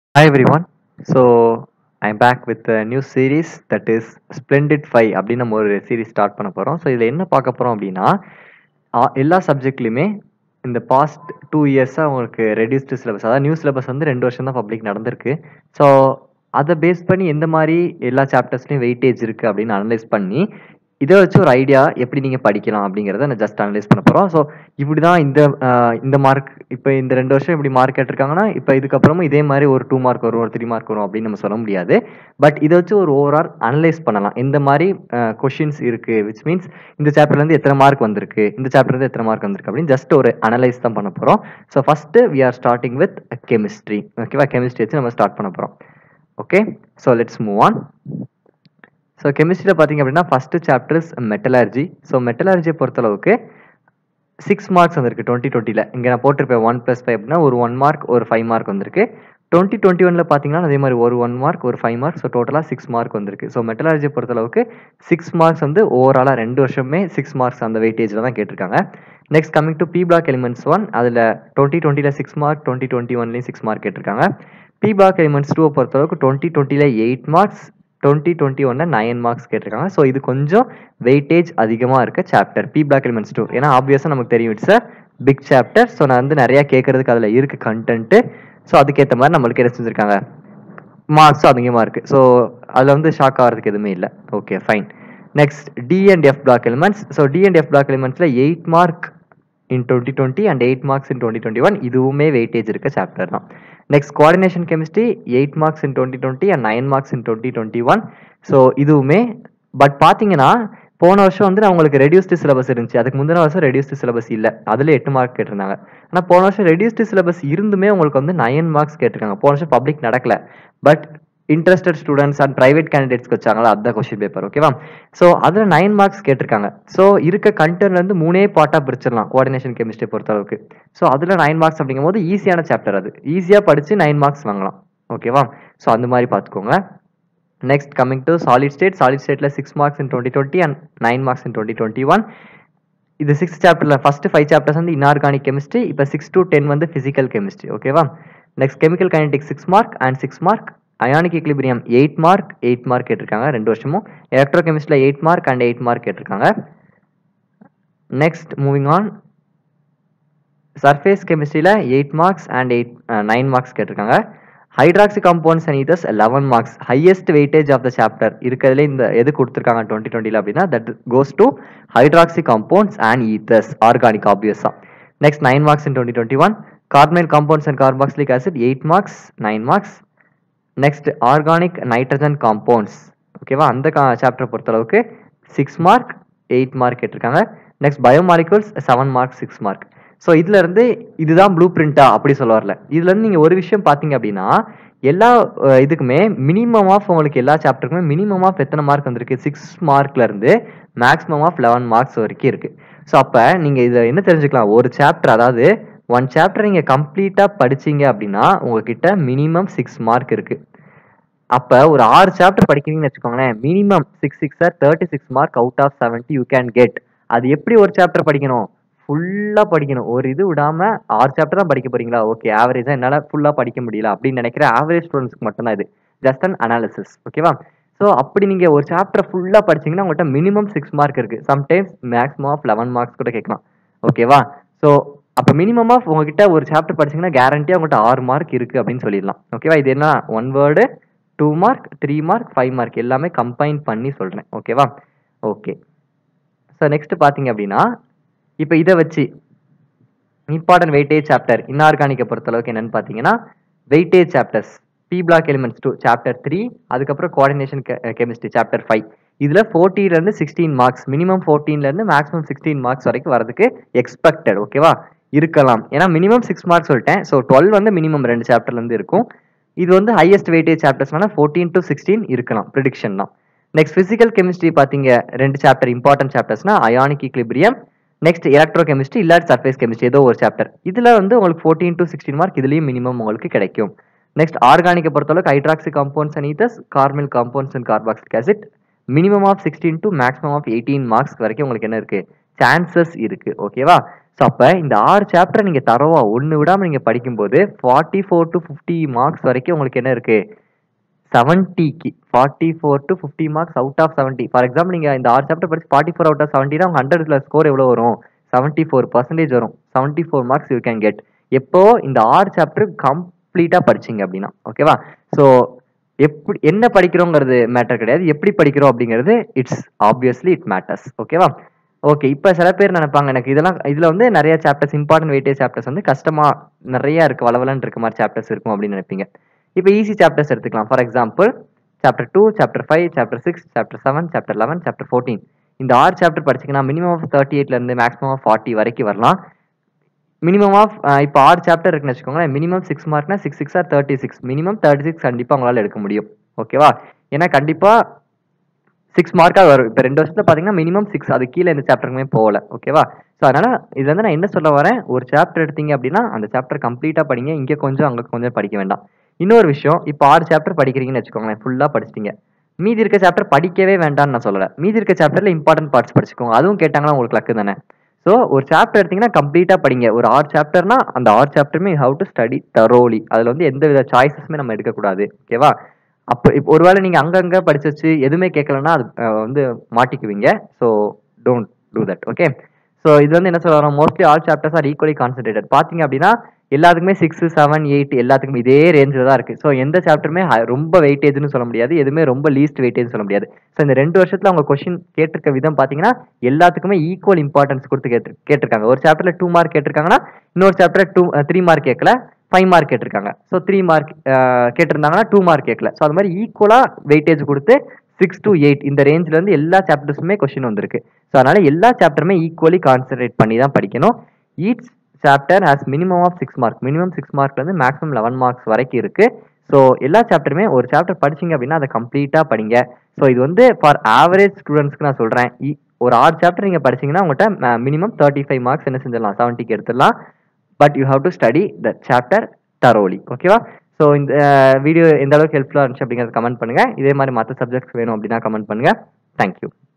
Hi everyone. So I'm back with a new series that is Splendid 5 அப்படின்னு நம்ம ஒரு series start பண்ண போகிறோம் ஸோ இதில் என்ன பார்க்க போகிறோம் அப்படின்னா ஆ, எல்லா சப்ஜெக்ட்லையுமே இந்த பாஸ்ட் டூ இயர்ஸாக உங்களுக்கு ரெடியூஸ்டு சிலபஸ் அதாவது நியூ சிலபஸ் வந்து ரெண்டு வருஷம் தான் பப்ளிக் நடந்திருக்கு ஸோ அதை பேஸ் பண்ணி எந்த மாதிரி எல்லா சாப்டர்ஸ்லையும் வெயிட்டேஜ் இருக்குது அப்படின்னு அனலைஸ் பண்ணி இதை வச்சு ஒரு ஐடியா எப்படி நீங்கள் படிக்கலாம் அப்படிங்கிறத நான் ஜஸ்ட் அனலைஸ் பண்ண போகிறோம் ஸோ இப்படி தான் இந்த ஆஹ், இந்த மார்க் இப்போ இந்த ரெண்டு வருஷம் இப்படி மார்க் கேட்டிருக்காங்கன்னா இப்போ இதுக்கப்புறமும் இதே மாதிரி ஒரு டூ மார்க் வரும் ஒரு த்ரீ மார்க் வரும் அப்படின்னு நம்ம சொல்ல முடியாது பட் இதை வச்சு ஒரு ஓவரால் அனலைஸ் பண்ணலாம் எந்த மாதிரி கொஷின்ஸ் இருக்குது விச் மீன்ஸ் இந்த சாப்டர்லேருந்து எத்தனை மார்க் வந்திருக்கு இந்த சாப்டர்லேருந்து எத்தனை மார்க் வந்திருக்கு அப்படின்னு ஜஸ்ட் ஒரு அனலைஸ் தான் பண்ண போகிறோம் so first we are starting with chemistry ஓகேவா கெமிஸ்ட்ரி வச்சு நம்ம ஸ்டார்ட் பண்ண போகிறோம் okay so let's move on so கெமிஸ்ட்ரியில் பார்த்தீங்க அப்படின்னா ஃபஸ்ட்டு சாப்டர்ஸ் மெட்டலர்ஜி ஸோ மெட்டலர்ஜியை பொறுத்தளவுக்கு சிக்ஸ் மார்க்ஸ் வந்திருக்கு டுவெண்ட்டி டுவெண்ட்டியில் இங்கே நான் போட்டிருப்பேன் ஒன் ப்ளஸ் ஃபைவ் அப்படின்னா ஒரு ஒன் மார்க் ஒரு ஃபைவ் மார்க் வந்திருக்கு டுவெண்ட்டி டுவெண்ட்டி ஒனில் பார்த்தீங்கன்னா அதே மாதிரி ஒரு ஒன் மார்க் ஒரு ஃபைவ் மார்க் ஸோ டோட்டலாக சிக்ஸ் மார்க் வந்திருக்கு ஸோ மெட்டலர்ஜியை பொறுத்தளவுக்கு சிக்ஸ் மார்க்ஸ் வந்து ஓவராலாக ரெண்டு வருஷமே சிக்ஸ் மார்க்ஸ் அந்த வெயிட்டேஜில் தான் கேட்டிருக்காங்க next coming to P block elements one அதில் டுவெண்ட்டி டுவெண்ட்டியில் சிக்ஸ் மார்க் டுவெண்ட்டி டுவெண்ட்டி ஒன்லேயும் சிக்ஸ் மார்க் கேட்டிருக்காங்க பி பிளாக் எலிமெண்ட்ஸ் டூவை பொறுத்தளவுக்கு டுவெண்ட்டி டுவெண்ட்டியில் எயிட் மார்க்ஸ் டுவெண்ட்டி டுவெண்ட்டி ஒன்ல நைன் மார்க்ஸ் கேட்டிருக்காங்க ஸோ இது கொஞ்சம் வெயிட்டேஜ் அதிகமாக இருக்க chapter P block elements two ஏன்னா ஆப்வியஸாக நமக்கு தெரியும் it's a big chapter so நான் வந்து நிறையா கேட்கறதுக்கு அதில் இருக்கு கண்டென்ட்டு ஸோ அதுக்கேற்ற மாதிரி நம்மளுக்கு என்ன செஞ்சுருக்காங்க மார்க்ஸும் அதிகமாக இருக்குது ஸோ அதில் வந்து ஷாக் ஆகிறதுக்கு எதுவுமே இல்லை okay fine next D and F block elements so D and F block எலிமெண்ட்ஸில் eight mark in twenty twenty and eight marks in twenty twenty one இதுவுமே வெயிட்டேஜ் இருக்க சாப்டர் தான் next coordination chemistry eight marks in twenty twenty and nine marks in twenty twenty one so இதுவுமே but பார்த்தீங்கன்னா போன வருஷம் வந்து நான் உங்களுக்கு ரெடியூஸ்டு சிலபஸ் இருந்துச்சு அதுக்கு முந்தின வருஷம் ரெடியூஸ்டு சிலபஸ் இல்லை அதில் எட்டு மார்க் கேட்டிருந்தாங்க ஆனால் போன வருஷம் ரெடியூஸ்டு சிலபஸ் இருந்துமே உங்களுக்கு வந்து நைன் மார்க்ஸ் கேட்டிருக்காங்க போன வருஷம் பப்ளிக் நடக்கல but interested students and private கேண்டிடேட்ஸ்க்கு வச்சாங்களா அதுதான் கொஸ்டின் பேப்பர் ஓகேவா ஸோ அதில் நைன் மார்க்ஸ் கேட்டிருக்காங்க ஸோ இருக்க கண்டென்ட்லேருந்து மூணே பார்ட்டாக பிரிச்சிடலாம் கோஆர்டினேஷன் கெமிஸ்ட்ரி பொறுத்தளவுக்கு ஸோ அதில் நைன் மார்க்ஸ் அப்படிங்கும்போது ஈஸியான சாப்டர் அது ஈஸியாக படித்து நைன் மார்க்ஸ் வாங்கலாம் ஓகேவா ஸோ அந்த மாதிரி பார்த்துக்கோங்க next coming to solid state solid ஸ்டேட்டில் six marks in twenty twenty and nine marks in twenty twenty one இது சிக்ஸ்த் சாப்டரில் ஃபர்ஸ்ட் ஃபைவ் சாப்டர்ஸ் வந்து இன்ஆர்கானிக் கெமிஸ்ட்ரி இப்போ சிக்ஸ் டு டென் வந்து ஃபிசிக்கல் கெமிஸ்ட்ரி ஓகேவா next chemical kinetic six mark and six mark ionic equilibrium eight mark eight mark கேட்டிருக்காங்க ரெண்டு வருஷமும் எலக்ட்ரோ கெமிஸ்ட்ரியில் eight mark and eight mark கேட்டிருக்காங்க next moving on surface கெமிஸ்ட்ரியில் eight marks and eight nine marks கேட்டிருக்காங்க hydroxy compounds and ethers eleven marks highest weightage of the chapter இருக்கிறதுல இந்த எது கொடுத்துருக்காங்க டுவெண்ட்டி டுவெண்ட்டியில் அப்படின்னா that goes to hydroxy compounds and ethers organic ஆப்வியஸாக next nine marks in twenty twenty one carbonyl compounds and carboxylic acid eight marks nine marks next organic nitrogen compounds ஓகேவா அந்த chapter பொறுத்தளவுக்கு சிக்ஸ் மார்க் எயிட் மார்க் கேட்டிருக்காங்க next biomolecules seven mark six mark so இதுல இருந்து இதுதான் blue பிரிண்டா அப்படி சொல்ல வரல இதுல இருந்து நீங்க ஒரு விஷயம் பார்த்தீங்க அப்படின்னா எல்லா அஹ், இதுக்குமே மினிமம் ஆஃப் உங்களுக்கு எல்லா சாப்டருக்குமே மினிமம் ஆஃப் எத்தனை மார்க் வந்திருக்கு சிக்ஸ் மார்க்ல இருந்து மேக்ஸிமம் ஆஃப் லெவன் மார்க்ஸ் வரைக்கும் இருக்கு ஸோ அப்போ நீங்க இதை என்ன தெரிஞ்சுக்கலாம் ஒரு சாப்டர் அதாவது ஒன் சாப்டர் நீங்க கம்ப்ளீட்டா படிச்சீங்க அப்படின்னா உங்ககிட்ட மினிமம் சிக்ஸ் மார்க் இருக்கு அப்ப ஒரு ஆறு சாப்டர் படிக்கிறீங்கன்னு வச்சுக்கோங்களேன் minimum six six thirty six mark out of seventy you can get அது எப்படி ஒரு சாப்டர் படிக்கணும் ஃபுல்லா படிக்கணும் ஒரு இது விடாம ஆறு சாப்டர் தான் படிக்க போறீங்களா ஓகே ஆவரேஜா என்னால ஃபுல்லா படிக்க முடியல அப்படின்னு நினைக்கிற ஆவரேஜ் ஸ்டூடெண்ட்ஸ்க்கு மட்டும்தான் இது ஜஸ்ட் அன் அனாலிசிஸ் ஓகேவா ஸோ அப்படி நீங்க ஒரு சாப்டர் ஃபுல்லா படிச்சீங்கன்னா உங்கள்கிட்ட மினிமம் சிக்ஸ் மார்க் இருக்கு sometimes maximum of eleven marks கூட கேட்கலாம் ஓகேவா ஸோ அப்போ மினிமம் ஆஃப் உங்ககிட்ட ஒரு சாப்டர் படிச்சீங்கன்னா கேரண்டியா உங்கள்கிட்ட ஆறு மார்க் இருக்கு அப்படின்னு சொல்லிடலாம் ஓகேவா இது என்ன one word two mark three mark five mark எல்லாமே கம்பைன் பண்ணி சொல்கிறேன் ஓகேவா ஓகே ஸோ நெக்ஸ்ட் பார்த்தீங்க அப்படின்னா இப்போ இதை வச்சு இம்பார்ட்டன்ட் வெயிட்டேஜ் சாப்டர் இன்ஆர்கானிக்கை பொறுத்தளவுக்கு என்னன்னு பார்த்தீங்கன்னா weightage chapters P block elements two chapter three அதுக்கப்புறம் கோஆர்டினேஷன் கெமிஸ்ட்ரி சாப்டர் ஃபைவ் இதில் ஃபோர்டீன்லேருந்து சிக்ஸ்டீன் மார்க்ஸ் மினிமம் ஃபோர்டீன்லேருந்து மேக்ஸிமம் சிக்ஸ்டீன் மார்க்ஸ் வரைக்கும் வரதுக்கு எக்ஸ்பெக்டட் ஓகேவா இருக்கலாம் ஏன்னா மினிமம் சிக்ஸ் மார்க்ஸ் சொல்லிட்டேன் ஸோ டுவெல் வந்து மினிமம் ரெண்டு சாப்டர்லேருந்து இருக்கும் இது வந்து ஹையஸ்ட் வெயிட்டேஜ் சாப்டர்ஸ்னால ஃபோர்டீன் டு சிக்ஸ்டீன் இருக்கலாம் ப்ரிடிக்ஷன் தான் நெக்ஸ்ட் ஃபிசிக்கல் கெமிஸ்ட்ரி பார்த்தீங்க ரெண்டு சாப்டர் இம்பார்ட்டன்ட் சாப்டர்ஸ்னா ionic equilibrium next electrochemistry இல்லாட்டி சர்ஃபேஸ் கெமிஸ்ட்ரி ஏதோ ஒரு சாப்டர் இதில் வந்து உங்களுக்கு ஃபோர்டீன் டு சிக்ஸ்டீன் மார்க் இதுலேயும் மினிமம் உங்களுக்கு கிடைக்கும் நெக்ஸ்ட் ஆர்கானிக்கை பொறுத்தளவுக்கு hydroxy compounds and ethers carbonyl compounds and carboxylic acid minimum of sixteen to maximum of eighteen marks வரைக்கும் உங்களுக்கு என்ன இருக்கு சான்சஸ் இருக்கு ஓகேவா ஸோ அப்போ இந்த ஆறு சாப்டர் நீங்கள் தரவா ஒன்று விடாமல் நீங்கள் படிக்கும்போது forty four to fifty marks வரைக்கும் உங்களுக்கு என்ன இருக்குது செவன்ட்டிக்கு forty four to fifty marks out of seventy for example நீங்கள் இந்த ஆறு சாப்டர் படிச்சு ஃபார்ட்டி ஃபோர் அவுட் ஆஃப் செவன்ட்டினா உங்கள் ஹண்ட்ரட்ல ஸ்கோர் எவ்வளோ வரும் செவன்ட்டி ஃபோர் பர்சன்டேஜ் வரும் seventy four marks you can get எப்போ இந்த ஆறு சாப்டர் கம்ப்ளீட்டாக படிச்சிங்க அப்படின்னா ஓகேவா ஸோ எப்படி என்ன படிக்கிறோங்கிறது மேட்டர் கிடையாது எப்படி படிக்கிறோம் அப்படிங்கிறது இட்ஸ் ஆப்வியஸ்லி இட் மேட்டர்ஸ் ஓகேவா ஓகே இப்போ சில பேர் நினைப்பாங்க எனக்கு இதெல்லாம் இதில் வந்து நிறைய சாப்டர்ஸ் இம்பார்ட்டன்ட் வெயிட்டேஜ் சாப்டர்ஸ் வந்து கஷ்டமாக நிறைய இருக்கு வளவலன்னு இருக்க மாதிரி சாப்டர்ஸ் இருக்கும் அப்படின்னு நினைப்பீங்க இப்போ ஈஸி சாப்டர்ஸ் எடுத்துக்கலாம் for example chapter two chapter five chapter six chapter seven chapter eleven chapter fourteen இந்த ஆறு சாப்டர் படிச்சிங்கன்னா மினிமம் ஆஃப் தேர்ட்டி எயிட்லேருந்து மேக்ஸிமம் ஆஃப் ஃபார்ட்டி வரைக்கும் வரலாம் மினிமம் ஆஃப் இப்போ ஆறு சாப்டர் இருக்குன்னு வச்சுக்கோங்களேன் மினிமம் சிக்ஸ் மார்க்னா six six or thirty six minimum thirty six கண்டிப்பாக உங்களால் எடுக்க முடியும் ஓகேவா ஏன்னா கண்டிப்பாக சிக்ஸ் மார்க்காக வரும் இப்போ ரெண்டு வருஷத்துல பார்த்தீங்கன்னா மினிமம் சிக்ஸ் அது கீழே எந்த சாப்டருக்குமே போகல ஓகேவா ஸோ அதனால இது வந்து நான் என்ன சொல்ல வரேன் ஒரு சாப்டர் எடுத்தீங்க அப்படின்னா அந்த சாப்டர் கம்ப்ளீட்டாக படிங்க இங்கே கொஞ்சம் அங்கே கொஞ்சம் படிக்க வேண்டாம் இன்னொரு விஷயம் இப்போ ஆறு சாப்டர் படிக்கிறீங்கன்னு வச்சுக்கோங்களேன் ஃபுல்லாக படிச்சிட்டீங்க மீதி இருக்க சாப்டர் படிக்கவே வேண்டாம்னு நான் சொல்லலை மீதி இருக்க சாப்டர்ல இம்பார்ட்டன்ட் பார்ட்ஸ் படிச்சுக்கோங்க அதுவும் கேட்டாங்கன்னா உங்களுக்கு லக்கு தானே ஸோ ஒரு சாப்டர் எடுத்தீங்கன்னா கம்ப்ளீட்டாக படிங்க ஒரு ஆறு சாப்டர்னா அந்த ஆறு சாப்டருமே ஹவு டு ஸ்டடி தரோலி அதில் வந்து எந்த வித சாய்ஸஸுமே நம்ம எடுக்கக்கூடாது ஓகேவா அப்போ இப்போ ஒருவேளை நீங்கள் அங்கங்கே படிச்சு வச்சு எதுவுமே கேட்கலன்னா அது அஹ், வந்து மாட்டிக்குவீங்க so don't do that okay so இது வந்து என்ன சொல்ல வரோம் mostly all chapters are equally concentrated பார்த்தீங்க அப்படின்னா எல்லாத்துக்குமே சிக்ஸ் செவன் எயிட் எல்லாத்துக்குமே இதே ரேஞ்சில் தான் இருக்குது ஸோ எந்த சாப்டருமே ரொம்ப வெயிட்டேஜ்னு சொல்ல முடியாது எதுவுமே ரொம்ப லீஸ்ட் வெயிட்டேஜ் சொல்ல முடியாது ஸோ இந்த ரெண்டு வருஷத்தில் அவங்க கொஷின் கேட்டிருக்க விதம் பார்த்தீங்கன்னா எல்லாத்துக்குமே ஈக்குவல் இம்பார்ட்டன்ஸ் கொடுத்து கேட்டு கேட்டிருக்காங்க ஒரு சாப்டரில் டூ மார்க் கேட்டிருக்காங்கன்னா இன்னொரு சாப்டர் டூ த்ரீ மார்க் கேட்கல ஃபைவ் மார்க் கேட்டிருக்காங்க ஸோ த்ரீ மார்க் கேட்டிருந்தாங்கன்னா டூ மார்க் கேட்கல ஸோ அது மாதிரி ஈக்குவலாக வெயிட்டேஜ் கொடுத்து சிக்ஸ் to எயிட் இந்த ரேஞ்சில் இருந்து எல்லா சாப்டர்ஸுமே கொஷின் வந்திருக்கு ஸோ அதனால எல்லா சாப்டருமே ஈக்குவலி கான்சென்ட்ரேட் பண்ணி தான் படிக்கணும் each chapter has minimum of six mark minimum six மார்க்லேருந்து மேக்ஸிமம் லெவன் மார்க்ஸ் வரைக்கும் இருக்கு ஸோ எல்லா சாப்டருமே ஒரு சாப்டர் படிச்சீங்க அப்படின்னா அதை கம்ப்ளீட்டாக படிங்க ஸோ இது வந்து ஃபார் ஆவரேஜ் ஸ்டூடெண்ட்ஸ்க்கு நான் சொல்கிறேன் ஒரு ஆறு சாப்டர் நீங்கள் படிச்சீங்கன்னா உங்கள்கிட்ட மினிமம் தேர்ட்டி ஃபைவ் மார்க்ஸ் என்ன செஞ்சிடலாம் செவன்ட்டிக்கு எடுத்துடலாம் but you have to study the chapter thoroughly ஓகேவா ஸோ இந்த வீடியோ எந்த அளவுக்கு ஹெல்ப்ஃபுல்லாக இருந்துச்சு அப்படிங்கிறத கமெண்ட் பண்ணுங்கள் இதே மாதிரி மற்ற சப்ஜெக்ட்ஸ் வேணும் அப்படின்னா கமெண்ட் பண்ணுங்கள் தேங்க்யூ